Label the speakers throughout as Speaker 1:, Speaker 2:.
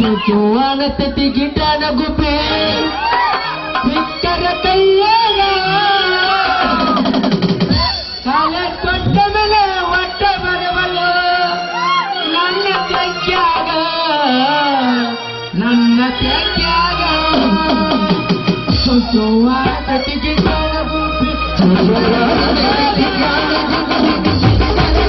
Speaker 1: ಚುಚುವಾನತತಿ ಗಿಡನ ಗುಬ್ಬಿ ಬಿಕ್ಕರ ಕೈಯಾಗ ಕಾಲ ಕೊಟ್ಟ ಮೇಲೆ ಒಟ್ಟ ಬರಬಲ್ಲ ನನ್ನ ತೆಗ್ಯಾಗ ನನ್ನ ತೆಗ್ಯಾಗ ಚುಚುವಾನತತಿ ಗಿಡನ ಗುಬ್ಬಿ ಚುಚುವಾನತತಿ ಗಿಡನ ಗುಬ್ಬಿ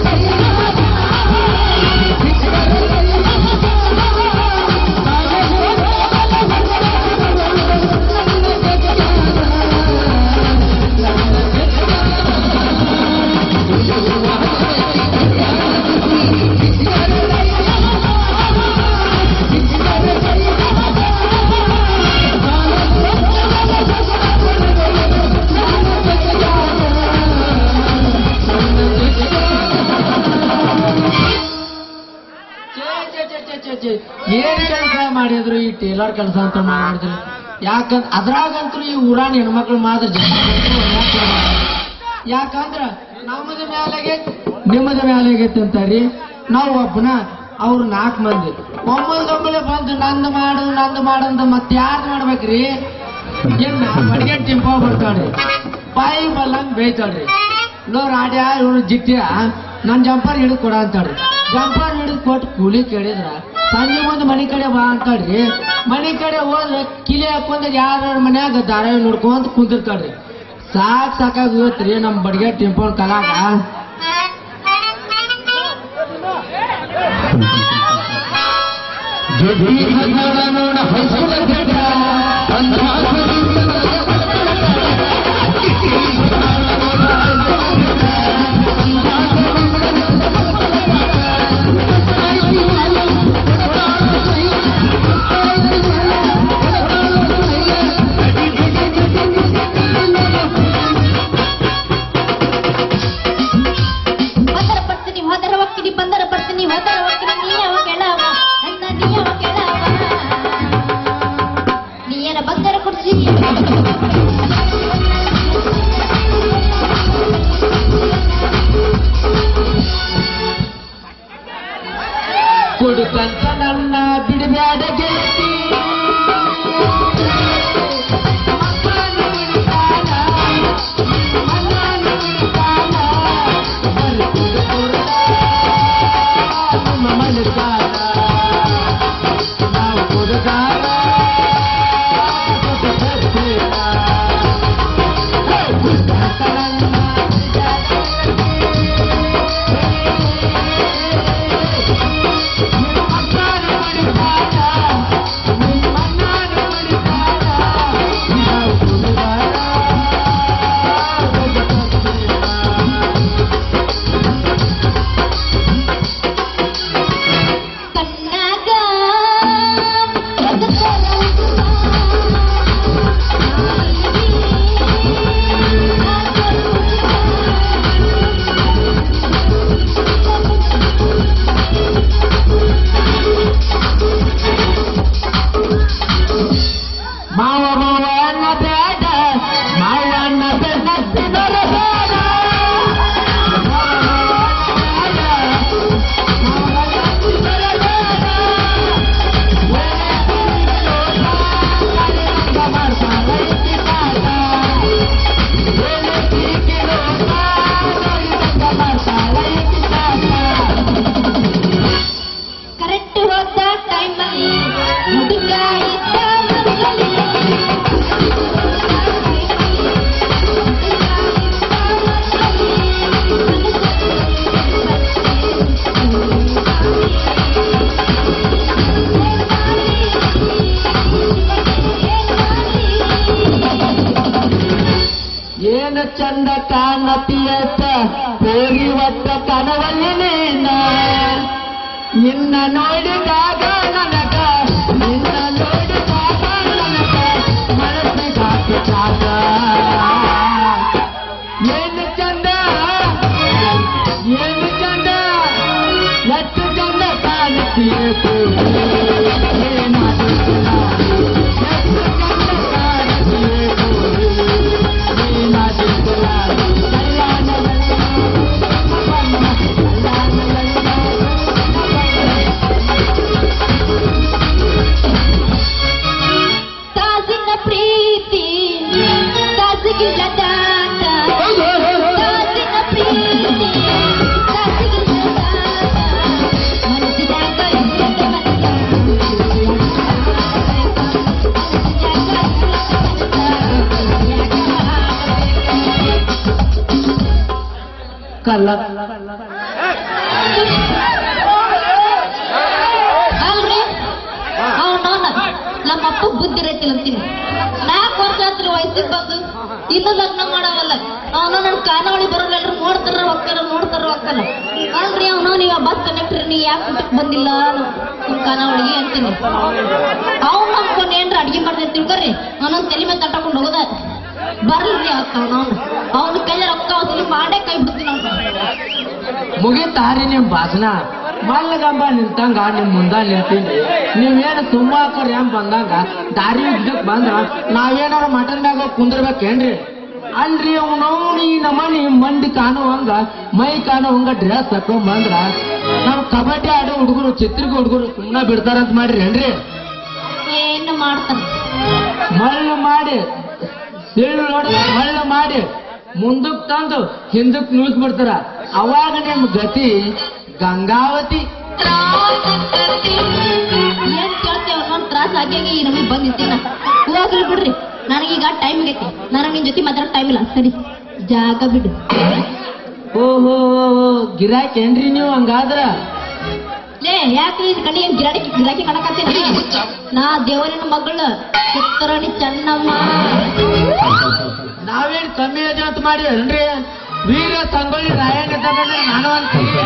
Speaker 1: ಛೇ, ಛೇ, ಛೇ, ಛೇ, ಛೇ, ಛೇ. ಏನ್ ಕೆಲಸ ಮಾಡಿದ್ರು ಈ ಟೇಲರ್ ಕೆಲಸ ಅಂತ ಮಾಡಿದ್ರು ಯಾಕಂದ್ರ ಅದ್ರಾಗಂತೂ ಈ ಊರಾನ ಹೆಣ್ಮಕ್ಳು ಮಾತ್ರ ಜಾಸ್ತಿ ಯಾಕಂದ್ರ ನಮ್ಮದ ಮ್ಯಾಲಾಗೈತಿ ನಿಮ್ಮದ ಮ್ಯಾಲಾಗೈತಿ ಅಂತಾರಿ ನಾವು ಒಬ್ಬನ ಅವ್ರು ನಾಲ್ಕು ಮಂದಿ ಒಮ್ಮಲ್ದೊಮ್ಮಲೆ ಬಂದು ನಂದು ಮಾಡು ನಂದು ಮಾಡು ಅಂತ ಮತ್ತೆ ಯಾರ್ದು ಮಾಡ್ಬೇಕ್ರಿ ಏನ್ ಅಡಿಗೆ ಟಿಂಪ ಬರ್ತಾಳ್ರಿ ಬಾಯಿ ಬಲ್ಲಂಗ್ ಬೇಯ್ತಾಳ್ರಿ ಲೋ ರಾಡ್ಯ ಇವನು ಜಿಟ್ಟಿಯ ನನ್ ಜಂಪರ್ ಹಿಡಿದು ಕೊಡ ಅಂತಾಳ್ರಿ ಜಂಪರ್ ಹಿಡಿದು ಕೊಟ್ಟು ಕೂಲಿ ಕೇಳಿದ್ರ ಸಂಜೆ ಮುಂದೆ ಮನೆ ಕಡೆ ಬಾ ಅಂತಾಳ್ರಿ ಮನೆ ಕಡೆ ಹೋದ್ರೆ ಕಿಲಿ ಹಾಕೊಂಡ್ ಯಾರ ಮನ್ಯಾಗ ಧಾರಾವಾಹಿ ನೋಡ್ಕೊಂತ ಕುಂದಿರ್ತಾಳ್ರಿ ಸಾಕ್ ಸಾಕಾಗಿ ಹೋಗ್ತ್ರಿ ನಮ್ ಬಡ್ಗೆ ಟಿಂಪೋನ್ ಕಲಾಗ
Speaker 2: ಹೋದರ ಬರ್ತೀನಿ ಹೋದರ ಹೋಗ್ತೀನಿ ಬಂದರ ಬರ್ತೀನಿ ಹೋದರ ಹೋಗ್ತೀನಿ ನೀಯವ ಕೆಳವ ನನ್ನ ನೀಯವ ಕೆಳವ ನೀಯರ ಬಂದರ ಕುರ್ಚಿ
Speaker 1: ಕುಡುಕಂತ ನನ್ನ ಬಿಡಬ್ಯಾಡ ಗೆಳತಿ ಮಕ್ಕಳನ್ನು ಬಿಡ್ತಾನ, ಮಣ್ಣನ್ನು ಬಿಡ್ತಾನ, ಬರೀ ಕುಡುಕುರ್ದ ನಮ್ಮ ಮಲಗಾರ. ನಾವು ಕುಡುಗಾರ, ಜೊತೆ ಬರ್ತೀರ. ಹೇ, ಕುಡುಕಂತ ನನ್ನ ಬಿಡಬ್ಯಾಡ
Speaker 2: ಕಣ್ಣಾಗ ಜಗತ್ತರ
Speaker 1: ಮಾವ ಮಾವ ಅನ್ನ ಬೇಡ ಮಾವ ಅನ್ನ ಬೆನ್ನತ್ತಿನೊರ ಬೇಡ
Speaker 2: ಕರೆಕ್ಟ್ ಹೋದ ಟೈಮಲ್ಲಿ ಹುಡುಗ ಇದ್ದ ಮನದಲ್ಲಿ.
Speaker 1: ಏನು ಚಂದ ಕಾಣತಿಯತ್ತ ಹೋಗಿ ಒತ್ತ ಕನವಲ್ಲಿ ನೀನ ನಿನ್ನ ನೋಡಿದಾಗ ನನಗ ನಿನ್ನ ನೋಡಿದಾಗ ನನಗ ಮನಸ್ಸಿಗಾತು ಸಾಕ ಏನು ಚಂದ ಏನು ಚಂದ ಎಷ್ಟು ಚಂದ ಕಾಣುತ್ತೀಯ ಏನಾಗುತ್ತಿಲ್ಲ ಎಷ್ಟು ಚಂದ ಕಾಣುತ್ತೀಯ ಏನಾಗುತ್ತಿಲ್ಲ ಕಲ್ಯಾಣ ಕಲ್ಯಾಣ
Speaker 2: ನಮ್ಮ ಅಪ್ಪ ಬುದ್ಧಿ ರೈತಿಲ್ಲ ಅಂತೀನಿ ನಾಲ್ಕು ವರ್ಷ ಆತ್ರಿ ವಯಸ್ಸಿಗೆ ಬಂದು ಇನ್ನೂ ಲಗ್ನ ಮಾಡವಲ್ಲ ಅವನ ನನ್ ಖಾನಾವಳಿ ಬರೋಲ್ಲ ಎಲ್ರು ನೋಡ್ತಾರ ಹೋಗ್ತಾರ ನೋಡ್ತಾರ ಹೋಗ್ತಾರ ಅಲ್ರಿ ಅವನು ನೀವು ಬಸ್ ಕಂಡಕ್ಟರ್ ನೀ ಯಾಕೆ ಊಟಕ್ಕೆ ಬಂದಿಲ್ಲ ನಮ್ ಖಾನಾವಳಿಗೆ ಅಂತೀನಿ ಅವ್ನು ನಮ್ಕೊಂಡು ಏನ್ರ ಅಡ್ಗೆ ಮಾಡ್ದೆ ತಿಳ್ಕೊರಿ ಅವನೊಂದ್ ತಲೆ ಮೇಲೆ ತಟ್ಟಕೊಂಡು ಹೋಗೋದ ಬರ್ಲ್ರಿ ಅಕ್ಕ ಅವನು ಅವನ ಕೈಲಿ ರೊಕ್ಕ ವಸೂಲಿ ಮಾಡೇ ಕೈ ಬಿಡ್ತೀನಿ ಅವ್ನು
Speaker 1: ಮುಗಿತಾರಿ ನಿಮ್ ಭಾಷಣ ಮಲ್ಲಗಂಬ ನಿಂತಂಗ ನಿಮ್ ಮುಂದ ನಿಂತೀನಿ ನೀವೇನು ತುಂಬಾಕರ್ ಏನ್ ಬಂದಂಗ ದಾರಿ ಉದ್ದಕ್ ಬಂದ್ರ ನಾವೇನಾರ ಮಟನ್ ಮ್ಯಾಗ ಕುಂದಿರ್ಬೇಕೇನ್ರಿ ಅಲ್ರಿ ಅವನವ್ನು ಈ ನಮನಿ ಮಂಡಿ ಕಾಣುವಂಗ ಮೈ ಕಾಣುವಂಗ ಡ್ರೆಸ್ ಹಾಕೊಂಡ್ ಬಂದ್ರ ನಾವ್ ಕಬಡ್ಡಿ ಆಡೋ ಹುಡುಗರು ಚಿತ್ರಕ ಹುಡುಗರು ಸುಮ್ಮನೆ ಬಿಡ್ತಾರಂತ ಮಾಡ್ರಿ
Speaker 2: ಏನು ಮಾಡ್ತಾನ
Speaker 1: ಮಳ್ಳು ಮಾಡಿ ಸೀಳು ನೋಡಿ ಮಳ್ಳು ಮಾಡಿ ಮುಂದಕ್ ತಂದು ಹಿಂದಕ್ ನಿಲ್ಸ್ ಬಿಡ್ತಾರ ಅವಾಗ ನಿಮ್ ಗತಿ ಗಂಗಾವತಿ
Speaker 2: ಏನ್ ಕೇಳ್ತೇವ ಒಂದ್ ತ್ರಾಸ ಆಗಿ ಈ ನಮಗೆ ಬಂದಿರ್ತೀನ ಹೋಗ್ಲಿ ಬಿಡ್ರಿ ನನಗೀಗ ಟೈಮ್ ಆಗೈತಿ ನನಗೆ ನಿನ್ ಜೊತೆ ಮಾತಾಡೋ ಟೈಮ್ ಇಲ್ಲ ಸರಿ ಜಾಗ ಬಿಡು
Speaker 1: ಓಹೋ ಗಿರಾಕಿ ಏನ್ರಿ ನೀವು ಹಂಗಾದ್ರ
Speaker 2: ಲೇ ಯಾಕ್ರಿ ನಿನ್ ಕಣ್ಣಿ ಏನ್ ಗಿರಾಕಿ ಗಿರಾಕಿ ಕಣಕತ್ತೀನಿ ನಾ ದೇವರಿನ ಮಗಳು ಚಿತ್ತರಣಿ ಚೆನ್ನಮ್ಮ
Speaker 1: ನಾವೇನ್ ಕಮ್ಮಿ ಅದ ಅಂತ ಮಾಡಿವೇನ್ರಿ ವೀರ ಸಂಗೊಳ್ಳಿ ರಾಯಣ್ಣ ಇದ್ದಾನಂದ್ರೆ ನಾನು ಅಂತೀನಿ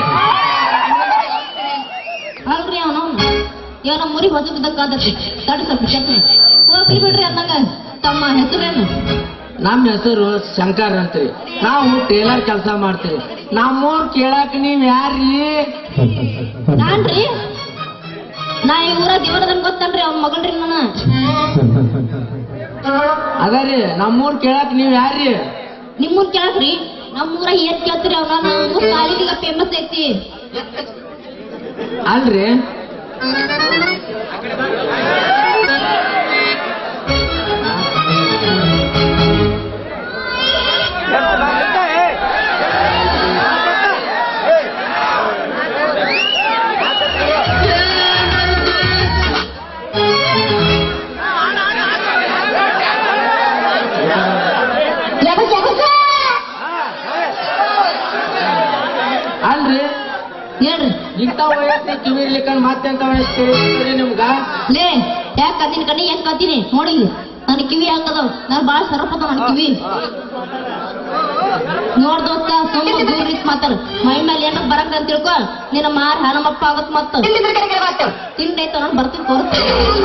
Speaker 2: ಅಲ್ರಿ ಅವನು ಇವ ನಮ್ಮ ಊರಿಗೆ ಹೊಸ ಬಿದ್ದಕ್ಕಾದತಿ ತಡಿ ಸ್ವಲ್ಪ ಚೆಕ್ ಹೋಗ್ಲಿ ಬಿಡ್ರಿ ಅಂದಂಗ ತಮ್ಮ ಹೆಸರೇನು
Speaker 1: ನಮ್ಮ ಹೆಸರು ಶಂಕರ್ ಅಂತ್ರಿ ನಾವು ಟೇಲರ್ ಕೆಲಸ ಮಾಡ್ತೀವಿ ನಮ್ಮೂರ್ ಕೇಳಾಕ ನೀವ್ ಯಾರ್ರೀ
Speaker 2: ನಾನ್ರಿ ನಾ ಈ ಊರ ದೇವರದನ್ ಗೊತ್ತನ್ರಿ ಅವ್ನ ಮಗಳ್ರಿ ನಾನು
Speaker 1: ಅದರಿ ನಮ್ಮೂರ್ ಕೇಳಾಕ ನೀವ್ ಯಾರ್ರೀ
Speaker 2: ನಿಮ್ಮೂರ್ ಕೇಳ್ರಿ ನಮ್ಮೂರ ಏನ್ ಕೇಳ್ತೀರಿ ಅವ್ನ ನಮ್ಮ ಕಾಲಿಗೆ ಫೇಮಸ್ ಐತಿ
Speaker 1: ಅಲ್ರಿ ಅಲ್ರಿ
Speaker 2: ಹೇಳ್ರಿ
Speaker 1: ಇಂಥ ವಯಸ್ಸಿ ಕಿವಿರ್ಲಿಕ್ಕಂಡ್ ಮತ್ತೆಂತ ವಯಸ್ಸು ತಿಳಿಸ್ತೀರಿ ನಿಮ್ಗ
Speaker 2: ಲೇ ಯಾಕ ಕದ್ದಿನ ಕಣ್ಣಿ ಏನ್ ಕದ್ದಿನಿ ನೋಡಿ ನನ್ ಕಿವಿ ಹಂಗದವ್ ನಾನ್ ಬಾಳ ಸರಪದ ನನ್ ಕಿವಿ ನೋಡ್ ದೋಸ್ತ ಸುಮ್ಮ ದೂರ ನಿಂತ್ ಮಾತಾಡ ಮೈ ಮೇಲೆ ಏನ ಬರಂಗ ಅಂತ ತಿಳ್ಕೊ ನಿನ್ನ ಮಾರ್ ಹನುಮಪ್ಪ ಆಗತ್ ಮತ್ತ ತಿಂಡೈತ ನಾನು ಬರ್ತೀನಿ ತೋರಿಸ್ತೀನಿ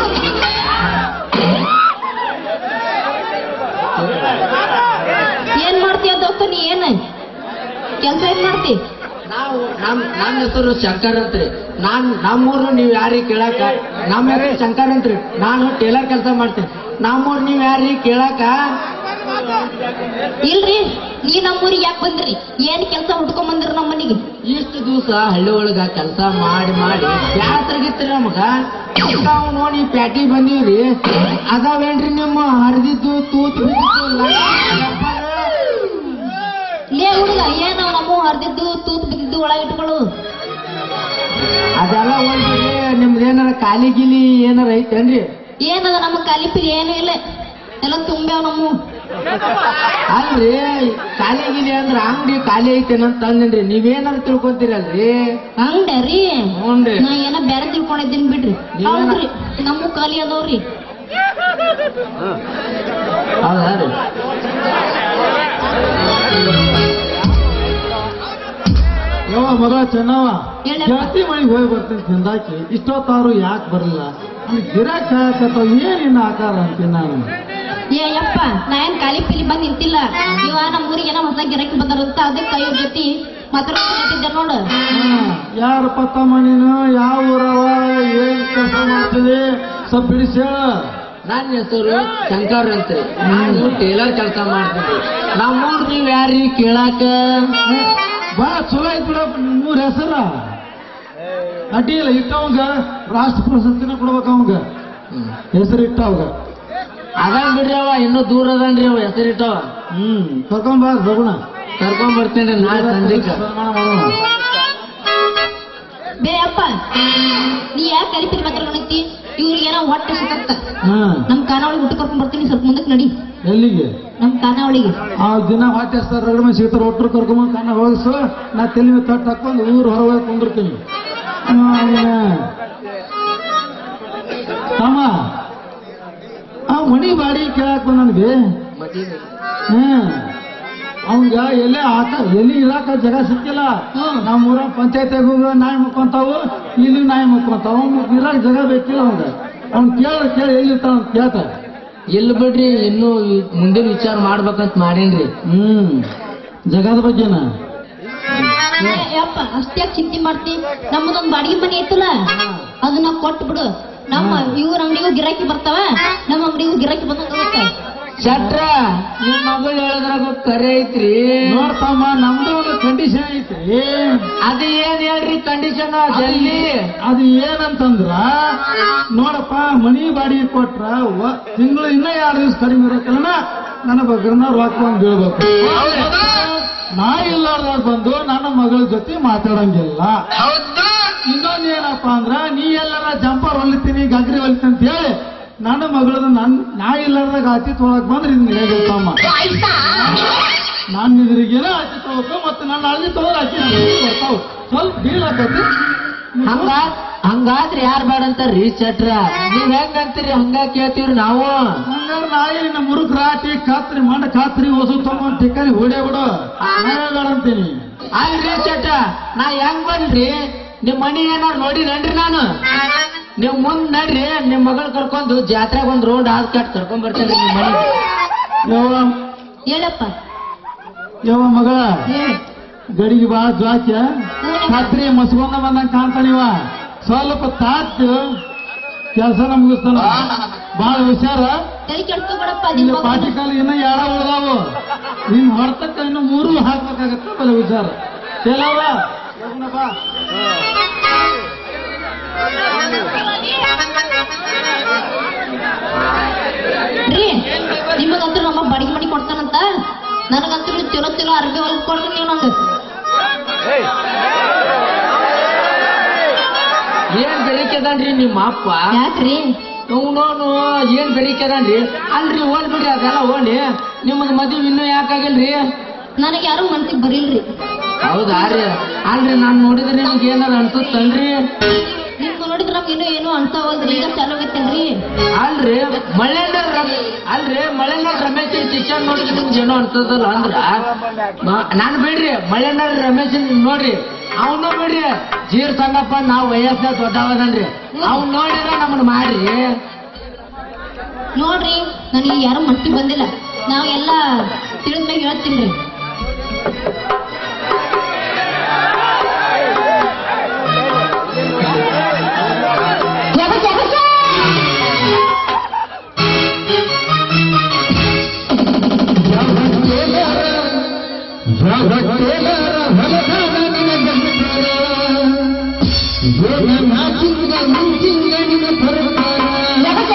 Speaker 2: ಏನ್ ಮಾಡ್ತೀಯ ದೋಸ್ತ ನೀ ಏನ್ ಕೆಲ್ಸ ಏನ್ ಮಾಡ್ತಿ
Speaker 1: ನಾವು ನಮ್ ನನ್ನ ಹೆಸರು ಶಂಕರ್ ಅಂತ್ರಿ ನಾನ್ ನಮ್ಮೂರು ನೀವ್ ಯಾರಿಗೆ ಕೇಳಾಕ ನಮ್ಮ ಹೆಸರು ಶಂಕರ್ ಅಂತ್ರಿ ನಾನು ಟೇಲರ್ ಕೆಲಸ ಮಾಡ್ತೀನಿ ನಮ್ಮೂರ್ ನೀವ್ ಯಾರಿಗೆ ಕೇಳಾಕ
Speaker 2: ಇಲ್ರಿ ನೀ ನಮ್ಮೂರಿಗೆ ಯಾಕೆ ಬಂದ್ರಿ ಏನ್ ಕೆಲ್ಸ ಹುಡ್ಕೊಂಡ್ ಬಂದ್ರಿ ನಮ್ಮ ಮನಿಗೆ
Speaker 1: ಇಷ್ಟು ದಿವಸ ಹಳ್ಳಿ ಒಳಗ ಕೆಲಸ ಮಾಡಿ ಮಾಡಿ ಬ್ಯಾಸರ್ಗಿತ್ರಿ ನಮಗ ನಾವು ನೋಡಿ ಪ್ಯಾಟಿ ಬಂದೀವ್ರಿ ಅದಾವೇನ್ರಿ ನಿಮ್ಮ ಹರಿದಿದ್ದು ತೂತ್ ಬಿದ್ದಿದ್ದು ಲಂಗ,
Speaker 2: ಲೇ ಹುಡುಗ ಏನವ ನಮ್ಮ ಹರಿದಿದ್ದು ತೂತ್ ಬಿದ್ದಿದ್ದು ಒಳಗೆ ಇಟ್ಕೊಳ್ಳು
Speaker 1: ಅದೆಲ್ಲ ಹೋಗ್ರಿ ನಿಮ್ದು ಏನಾರ ಖಾಲಿ ಗಿಲಿ ಏನಾರ ಐತೇನ್ರಿ
Speaker 2: ಏನದ ನಮ್ಮ ಕಾಲಿಪಿಲಿ ಏನು ಇಲ್ಲ ಎಲ್ಲ ತುಂಬ್ಯಾವ ನಮ್ಮ
Speaker 1: ಅಲ್ರಿ ಖಾಲಿ ಗಿಲಿ ಅಂದ್ರ ಅಂಗಡಿ ಖಾಲಿ ಐತೇನಂತ ತಂದೇನ್ರಿ ನೀವೇನಾರ ತಿಳ್ಕೊಂತೀರಲ್ರಿ
Speaker 2: ಹಂಗ್ಯ ರೀ
Speaker 1: ಹ್ಞೂನ್ರಿ
Speaker 2: ನಾ ಏನೋ ಬೇರೆ ತಿಳ್ಕೊಂಡಿದ್ದೀನಿ ಬಿಡ್ರಿ
Speaker 1: ನೀವೇನ-
Speaker 2: ಹೌದ್ರಿ ನಮ್ಮ ಖಾಲಿ ಅದಾವ್ರಿ
Speaker 1: ಹೌದಾ ರೀ
Speaker 3: ಯವ್ವ ಮಗ ಚೆನ್ನವ
Speaker 2: ಹೇಳಪ್ಪ.
Speaker 3: ಜಾತಿ ಮನೆಗೆ ಹೋಗಿ ಬರ್ತೀನಿ ತಿಂದಾಕಿ ಇಷ್ಟೊತ್ತಾರು ಯಾಕೆ ಬರಲ್ಲ ಅಲ್ಲಿ ಗಿರಾಕ್ ಕಾಯಕತ್ತಾವ ಏನಿನ್ನ ಆಕಾರ ಅಂತೀನಿ ನಾನು
Speaker 2: ಏ ಯಪ್ಪ ನಾ ಏನ್ ಖಾಲಿ ಪಿಲಿ ಬಂದ್ ನಿಂತಿಲ್ಲ ಇವ ನಮ್ಮ ಊರಿಗೆ ಏನೋ ಹೊಸ ಗಿರಾಕಿ ಬಂದಾರಂತ ಅದಕ್ಕೆ ಇವ್ರ ಜೊತೆ ಮಾತಾಡ್ಕೊಂಡಿದ್ದೆ ನೋಡು
Speaker 3: ಹ್ಮ್. ಯಾರಪ್ಪ ತಮ್ಮ ನೀನು ಯಾವ ಊರವ ಏನ್ ಕೆಲಸ ಮಾಡ್ತಿದೆ ಸ್ವಲ್ಪ ಬಿಡಿಸಿ ಹೇಳ
Speaker 1: ನನ್ನ ಹೆಸರು ಶಂಕರ್ ಅಂತ್ರಿ ನಾನು ಟೇಲರ್ ಕೆಲಸ ಮಾಡ್ತೀನಿ ನಮ್ಮೂರ್ ನೀವ್ ಯಾರಿ ಕೇಳಾಕ
Speaker 3: ಬಹಳ ಚಲೋ ಐತ್ ಬಿಡಪ್ಪ ಮೂರ್ ಹೆಸರ ಅಡ್ಡಿ ಇಲ್ಲ ಇಟ್ಟವಂಗ ರಾಷ್ಟ್ರ ಪ್ರಶಸ್ತಿನ ಕೊಡ್ಬೇಕು ಅವಂಗ ಹೆಸರು ಇಟ್ಟವಾಗ
Speaker 1: ಅದಾನ್ ಬಿಡ್ರಿ ಅವ ಇನ್ನೂ ದೂರ ಅದನ್ರಿ ಅವ ಹೆಸರಿಟ್ಟವ
Speaker 3: ಹ್ಮ್ ಕರ್ಕೊಂಬ ಹೋಗೋಣ
Speaker 1: ಕರ್ಕೊಂಡ್ ಬರ್ತೇನ್ರಿ ನಾಳೆ ಸಂಜೆಕ
Speaker 3: ಸನ್ಮಾನ ಮಾಡೋಣ
Speaker 2: ಬೇ ಅಪ್ಪ ನೀ ಯಾಕೆ ಖಾಲಿ ಪಿಲಿ ಮಾತಾಡ್ಕೊಂಡೈತಿ ಇವ್ರಿಗೆ ಏನೋ ಹೊಟ್ಟೆ ಸಿಕ್ಕತ್ತ
Speaker 3: ಹಾ
Speaker 2: ನಮ್ ಖಾನಾವಳಿ ಊಟ ಕರ್ಕೊಂಡ್ ಬರ್ತೀನಿ ಸ್ವಲ್ಪ ಮುಂದಕ್ಕೆ ನಡಿ
Speaker 3: ಎಲ್ಲಿಗೆ
Speaker 2: ನಮ್ ಖಾನಾವಳಿಗೆ
Speaker 3: ಆ ದಿನ ಹೊಟ್ಟೆ ಸರ್ ರಗಡ ಮೇಲೆ ಸಿಗ್ತಾರೆ ಒಟ್ಟರು ಕರ್ಕೊಂಬಂದು ಕಣ್ಣ ಹೋಗಿಸು ನಾ ತಲೆ ಮೇಲೆ ತಟ್ಟು ಹಾಕೊಂಡು ಊರು ಹೊರಗೆ ಕುಂದಿರ್ತೀನಿ ತಮ್ಮ ಬಾಡಿ ಕೇಳಾಕ್ ಬಂದನ್ಬಿ
Speaker 1: ಮದುವೆ
Speaker 3: ಹ್ಮ್ ಅವಂಗ ಎಲ್ಲೇ ಆಕ ಎಲ್ಲಿ ಇರಾಕ ಜಾಗ ಸಿಕ್ಕಿಲ್ಲ
Speaker 2: ಹ್ಮ್.
Speaker 3: ನಮ್ಮ ಊರ ಪಂಚಾಯತ್ಯಾಗ ನಾಯಿ ಮುಕ್ಕೊಂತಾವು ಇಲ್ಲಿ ನಾಯಿ ಮುಕ್ಕೊಂತಾವ ಅವ್ನ್ ಇರಾಕ ಜಾಗ ಬೇಕಿಲ್ಲ ಅವಂಗ ಅವ್ನ್ ಕೇಳ ಕೇಳಿ ಎಲ್ಲಿರ್ತಾವ ಅಂತ ಕೇಳ್ತ
Speaker 1: ಇಲ್ಲ ಬಿಡ್ರಿ ಇನ್ನು ಮುಂದಿನ ವಿಚಾರ ಮಾಡ್ಬೇಕಂತ ಮಾಡೇನ್ರಿ
Speaker 3: ಹ್ಮ್ ಜಗದ ಬಗ್ಗೆನ
Speaker 2: ಏ, ಯಪ್ಪ ಅಷ್ಟೇ ಚಿಂತೆ ಮಾಡ್ತಿ ನಮ್ಮದೊಂದ್ ಬಾಡಿಗೆ ಮನೆ ಐತಲ್ಲ ಅದನ್ನ ಕೊಟ್ಟು ಬಿಡು ನಮ್ಮ ಇವ್ರ ಅಂಗಡಿಗೂ ಗಿರಾಕಿ ಬರ್ತಾವ ನಮ್ಮ ಅಂಗಡಿಗೂ ಗಿರಾಕಿ ಬಂದಂಗ
Speaker 1: ಶಟ್ರ ನಿಮ್ ಮಗಳು ಹೇಳಿದ್ರಾಗ ಕರೆ ಐತ್ರಿ
Speaker 3: ನೋಡ್ತಮ್ಮ ನಮ್ದು ಒಂದು ಕಂಡೀಷನ್ ಐತ್ರಿ
Speaker 1: ಅದು ಏನ್ ಹೇಳ್ರಿ ಕಂಡೀಷನ್ ಜಲ್ದಿ
Speaker 3: ಅದು ಏನಂತಂದ್ರ ನೋಡಪ್ಪ ಮನಿ ಬಾಡಿಗೆ ಕೊಟ್ರ ತಿಂಗಳು ಇನ್ನ ಎರಡು ದಿವಸ ಕಡಿಮೆ ಇರಕ್ಕಲ್ಲ ನನ್ನ ಬಗ್ಗರನ್ನ ರೊಕ್ಕ ಬಂದು ಬೀಳ್ಬೇಕು ನಾ ಇಲ್ಲಾರ್ದಾಗ ಬಂದು ನನ್ನ ಮಗಳ ಜೊತೆ ಮಾತಾಡಂಗಿಲ್ಲ ಇನ್ನೊಂದ್ ಏನಪ್ಪಾ ಅಂದ್ರ ನೀ ಎಲ್ಲಾರ ಜಂಪರ್ ಹೊಲಿತೀನಿ ಗಗ್ರಿ ಹೊಲಿತೀನಿ ಅಂತ ಹೇಳಿ ನನ್ನ ಮಗಳನ್ನ ನನ್ ನಾ ಇಲ್ಲಾರ್ದಾಗ ಆತಿ ತೊಳಕ್ ಬಂದ್ರೆ ಇದನ್ನ ಹೇಗಿರ್ತಮ್ಮ ನಾನು ಇದ್ರಿಗೇನ ಆತಿ ತೊಳಕ ಮತ್ತೆ ನನ್ನ ಹಳದಿ ತೊಗೊಳ್ ಆಕಿ ನನಗೆ ಬರ್ತಾವ್ ಸ್ವಲ್ಪ ಬೀಳಾಕತಿ
Speaker 1: ಹಂಗ ಹಂಗಾದ್ರೆ ಯಾರ್ ಬೇಡ ಅಂತಾರ್ರಿ ಶಟ್ರ ನೀವ್ ಹೆಂಗ್ ಅಂತೀರಿ ಹಂಗ ಕೇಳ್ತೀವ್ರಿ ನಾವು
Speaker 3: ಹಂಗಾರೆ ನಾಯಿ ನಿನ್ನ ಮುರುಕ್ ರಾಟಿ ಕಾತ್ರಿ ಮಂಡ ಕಾತ್ರಿ ಹೊಸು ತಗೊಂಡ್ ಟಿಕ್ಕರಿ ಹೊಡೆ ಬಿಡು ನಾನೇ ಅಂತೀನಿ
Speaker 1: ಅಲ್ರಿ ಶಟ್ರ ನಾ ಹೆಂಗ್ ಬಂದ್ರಿ ನಿಮ್ ಮನಿ ಏನಾರು ನೋಡಿರೇನ್ರಿ ನಾನು ನೀವ್ ಮುಂದ್ ನಡ್ರಿ ನಿಮ್ ಮಗಳ್ ಕರ್ಕೊಂಡು ಜಾತ್ರೆಗೆ ಒಂದ್ ರೋಡ್ ಹಾದ್ ಕಟ್ ಕರ್ಕೊಂಡ್ ಬರ್ತೇನ್ರಿ ನಿಮ್ ಮನೆಗೆ
Speaker 3: ಯಾವ
Speaker 2: ಹೇಳಪ್ಪ
Speaker 3: ಯಾವ ಮಗ
Speaker 2: ಹೇಳು
Speaker 3: ಗಡಿಗೆ ಬಾ ಜ್ವಾಕ್ಯ ಕಾತ್ರಿ ಮಸ್ಕೊಂಡ ಬಂದಂಗ ಕಾಣ್ತಾನಿವ ಸ್ವಲ್ಪ ತಾತು ಕೆಲಸನ ಮುಗಿಸ್ತಾನ ಬಾಳ ಹುಷಾರ
Speaker 2: ತಲೆ ಕೆಡ್ಸ್ಕೊಬೇಡಪ್ಪ ನಿನ್
Speaker 3: ಇಲ್ಲಿ
Speaker 2: ಮಗನ.
Speaker 3: ಪಾಟಿ ಕಾಲ ಇನ್ನ ಯಾರ ಉಳ್ದಾವು ನಿನ್ ಹೊರತಕ್ಕ ಇನ್ನು ಮೂರು ಹಾಕ್ಬೇಕಾಗತ್ತ ಬಲ ಹುಷಾರ ಕೆಲವ ಬಾ
Speaker 2: ರೀ ನಿಮಗಂತೂ ನಮ್ಮ ಬಾಡಿಗೆ ಮನೆ ಕೊಡ್ತಾನಂತ ನನಗಂತೂ ನೀವು ಚಲೋ ಚಲೋ ಅರ್ಬಿ ಹೊಲ್ದ್ ಕೊಡ್ರಿ ನೀವು ನಂಗೆ
Speaker 1: ಏನ್ ಬೆಳಿಕದನ್ರಿ ನಿಮ್ಮ ಅಪ್ಪ
Speaker 2: ಯಾಕ್ರಿ
Speaker 1: ಅವನೋನು ಏನ್ ಬೆಳಿಕದನ್ರಿ ಅಲ್ರಿ ಓಡ್ ಬಿಡ್ರಿ ಅದೆಲ್ಲ ಓಡಿ ನಿಮ್ಮದ್ ಮದ್ವಿ ಇನ್ನೂ ಯಾಕಾಗಿಲ್ರಿ
Speaker 2: ನನಗೆ ಯಾರು ಮನ್ಸಿಗೆ ಬರಿಲ್ರಿ
Speaker 1: ಹೌದಾ ರೀ ಅಲ್ರಿ ನಾನ್ ನೋಡಿದ್ರೆ ನಿಮ್ಗೆ ಏನಾರ ಅನ್ಸುತ್ತಲ್ರಿ
Speaker 2: ನಿಮ್ಗೆ ನೋಡಿದ್ರೆ ನಮ್ಗೆ ಇನ್ನೂ ಏನು ಅನ್ಸಾವಲ್ರಿ ಈಗ ಚಾಲು ಆಗೈತೇನ್ರಿ
Speaker 1: ಅಲ್ರಿ ಮಳೆನಾಡ್ ರಮ್ ಅಲ್ರಿ ಮಳೆನಾಡ್ ರಮೇಶ್ ಶಿಕ್ಷಣ ನೋಡಿದ್ರೆ ನಿಮ್ಗೆ ಏನೋ ಅನ್ಸದಲ್ಲ ಅಂದ್ರ ನಾ- ನಾನ್ ಬಿಡ್ರಿ ಮಳೆನಾಡ್ ರಮೇಶ್ ನೋಡ್ರಿ ಅವನು ಬಿಡ್ರಿ ಜೀರ್ ಸಂಗಪ್ಪ ನಾವ್ ವಯಸ್ಸಾಗ ದೊಡ್ಡವದನ್ರಿ ಅವ್ನ್ ನೋಡಿದ್ರೆ ನಮ್ಮನ್ನ ಮಾಡ್ರಿ
Speaker 2: ನೋಡ್ರಿ ನನಗೆ ಯಾರು ಮನ್ಸಿಗೆ ಬಂದಿಲ್ಲ ನಾವು ಎಲ್ಲ ತಿಳಿದ್ಮ್ಯಾಗ ಹೇಳ್ತೀನಿ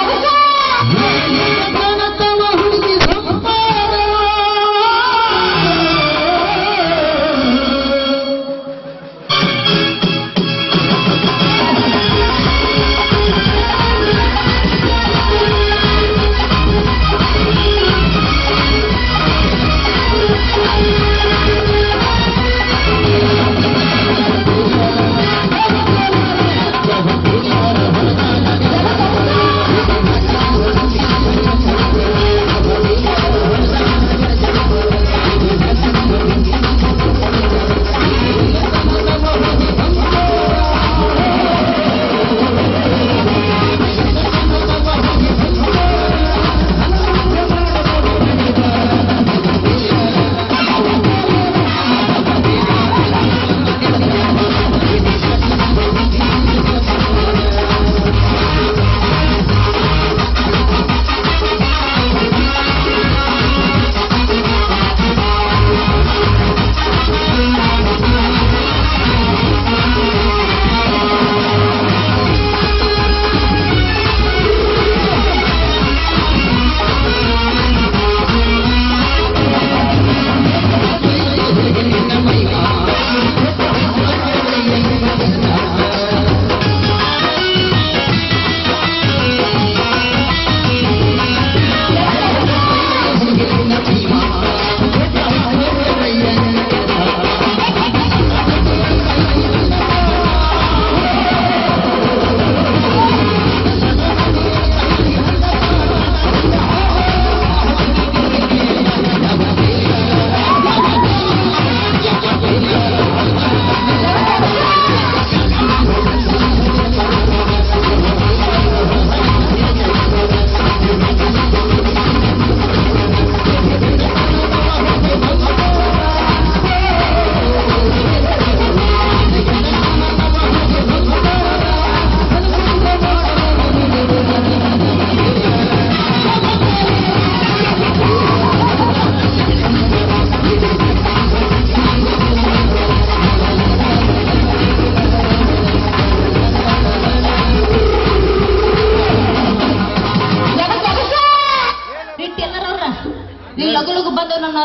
Speaker 3: ಹುಡುಗಿ ಸಂಪಾರ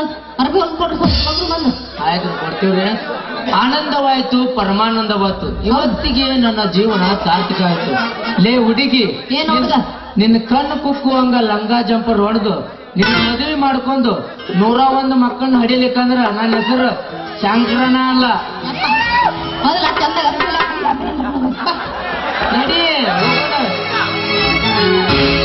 Speaker 2: ಅರ್ಬಿ ಹೊಲ್ದ್ ಕೊಡ್ರಿ ಸ್ವಲ್ಪ ಮಗ್ರು ಬಂದು
Speaker 1: ಆಯ್ತು ಕೊಡ್ತೀವ್ರಿ ಆನಂದವಾಯ್ತು ಪರಮಾನಂದವಾಯ್ತು ಇವತ್ತಿಗೆ ನನ್ನ ಜೀವನ ಸಾರ್ಥಕ ಆಯ್ತು ಲೇ ಹುಡುಗಿ
Speaker 2: ಏನ್ ಹುಡ್ಗ?
Speaker 1: ನಿನ್ನ ಕಣ್ಣು ಕುಕ್ಕುವಂಗ ಲಂಗ ಜಂಪರ್ ಹೊಡೆದು ನಿನ್ನ ಮದುವೆ ಮಾಡ್ಕೊಂಡು ನೂರ ಒಂದು ಮಕ್ಕಳನ್ನ ಹಡಿಲಿಕ್ಕಂದ್ರ ನನ್ನ ಹೆಸರು ಶಂಕರನ ಅಲ್ಲ
Speaker 2: ಮೊದಲ ಚಂದ
Speaker 1: ನಡಿ ಹೋಗೋಣ.